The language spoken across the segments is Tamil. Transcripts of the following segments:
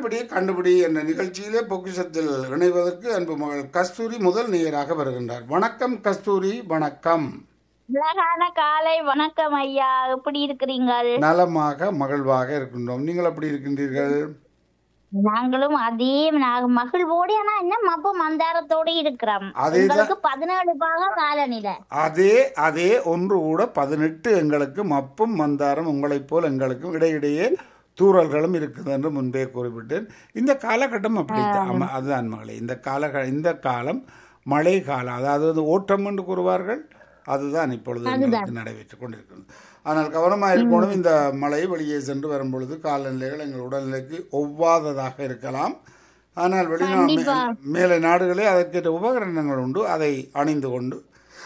கண்டுபிடி கண்டுபிடி என்ற நிகழ்ச்சியிலே பொக்கிஷத்தில் இணைவதற்கு அன்பு மகள் கஸ்தூரி முதல் நேயராக வருகின்றார் வணக்கம் கஸ்தூரி வணக்கம் அழகான காலை வணக்கம் ஐயா எப்படி இருக்கிறீங்கள் நலமாக மகிழ்வாக இருக்கின்றோம் நீங்கள் எப்படி இருக்கின்றீர்கள் நாங்களும் அதே நாங்க மகிழ்வோடு ஆனா என்ன மப்பு மந்தாரத்தோட இருக்கிறோம் அதேதான். உங்களுக்கு பதினேழு பாகம் காலநிலை அதே அதே ஒன்று கூட பதினெட்டு எங்களுக்கு மப்பும் மந்தாரம் உங்களைப் போல் எங்களுக்கும் இடையிடையே தூறல்களும் இருக்குது என்று முன்பே குறிப்பிட்டேன் இந்த காலகட்டம் அப்படித்தான் ஆமா, அதுதான் மகளே இந்த கால இந்த காலம் மழை காலம் அதாவது வந்து ஓட்டம் என்று கூறுவார்கள் அதுதான் இப்பொழுது எங்களுக்கு நடைபெற்றுக் கொண்டிருக்கிறது ஆனால் கவனமாக இருக்கணும் இந்த மழை வெளியே சென்று வரும் பொழுது காலநிலைகள் எங்கள் உடல்நிலைக்கு ஒவ்வாததாக இருக்கலாம் ஆனால் வெளிநா மே- மேலை நாடுகளே அதற்கேற்ற உபகரணங்கள் உண்டு அதை அணிந்து கொண்டு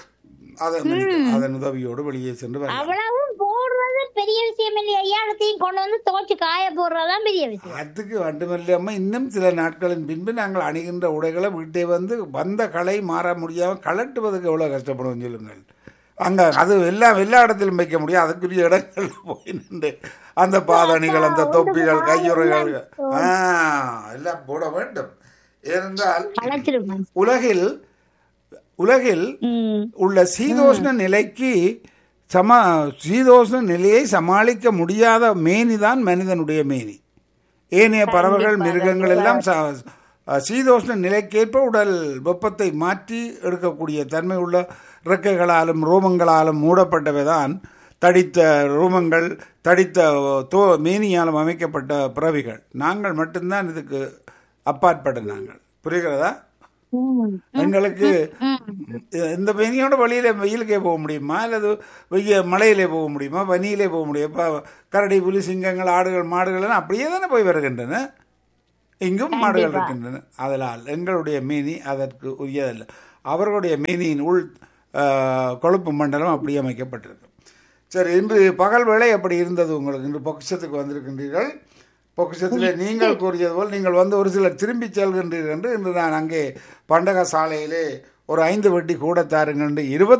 அதன் அதன் உதவியோடு வெளியே சென்று வரலாம் அவ்வளவும் போடுறது பெரிய விஷயம் இல்லையா ஐயா அடுத்தையும் கொண்டு வந்து துவைச்சு காய போடுறதுதான் பெரிய விஷயம் அதுக்கு மட்டுமில்லாமல் இன்னும் சில நாட்களின் பின்பு நாங்கள் அணிகின்ற உடைகளை வீட்டை வந்து வந்த களை மாற முடியாமல் கலட்டுவதற்கு எவ்வளோ கஷ்டப்படும் சொல்லுங்கள் அங்கே அது எல்லாம் எல்லா இடத்திலும் வைக்க முடியும் அதுக்குரிய இடங்கள்ல போய் நின்று அந்த பாதணிகள் அந்த தொப்பிகள் கையுறைகள் ஆ எல்லாம் போட வேண்டும் ஏனென்றால் அழைச்சிருப்பேன் உலகில் உலகில் உம் உள்ள சீதோஷ்ண நிலைக்கு சம சீதோஷ்ண நிலையை சமாளிக்க முடியாத மேனி தான் மனிதனுடைய மேனி ஏனைய பறவைகள் மிருகங்கள் எல்லாம் ச- சீதோஷ்ண நிலைக்கேற்ப உடல் வெப்பத்தை மாற்றி எடுக்கக்கூடிய தன்மை உள்ள இறக்கைகளாலும் ரோமங்களாலும் மூடப்பட்டவை தான் தடித்த ரோமங்கள் தடித்த தோ மேனியாலும் அமைக்கப்பட்ட பிறவிகள் நாங்கள் மட்டும்தான் இதுக்கு அப்பாற்பட்ட நாங்கள் புரிகிறதா உம் எங்களுக்கு இந்த பனியோட வழியில வெயிலுக்கே போக முடியுமா அல்லது வெய்ய மலையிலே போக முடியுமா பனியிலே போக முடியும் இப்போ கரடி புலி சிங்கங்கள் ஆடுகள் மாடுகள் எல்லாம் அப்படியே தானே போய் வருகின்றன இங்கும் மாடுகள் இருக்கின்றன அதனால் எங்களுடைய மீனி அதற்கு உரியதல்ல அவர்களுடைய மீனியின் உள் ஆ, கொழுப்பு மண்டலம் அப்படி அமைக்கப்பட்டிருக்கு சரி இன்று பகல் வேளை எப்படி இருந்தது உங்களுக்கு இன்று பொக்கிஷத்துக்கு வந்திருக்கின்றீர்கள் பொக்கிஷத்தில் நீங்கள் கூறியது போல் நீங்கள் வந்து ஒரு சிலர் திரும்பி செல்கின்றீர்கள் என்று இன்று நான் அங்கே பண்டக சாலையிலே ஒரு ஐந்து வட்டி கூட தாருங்கள் என்று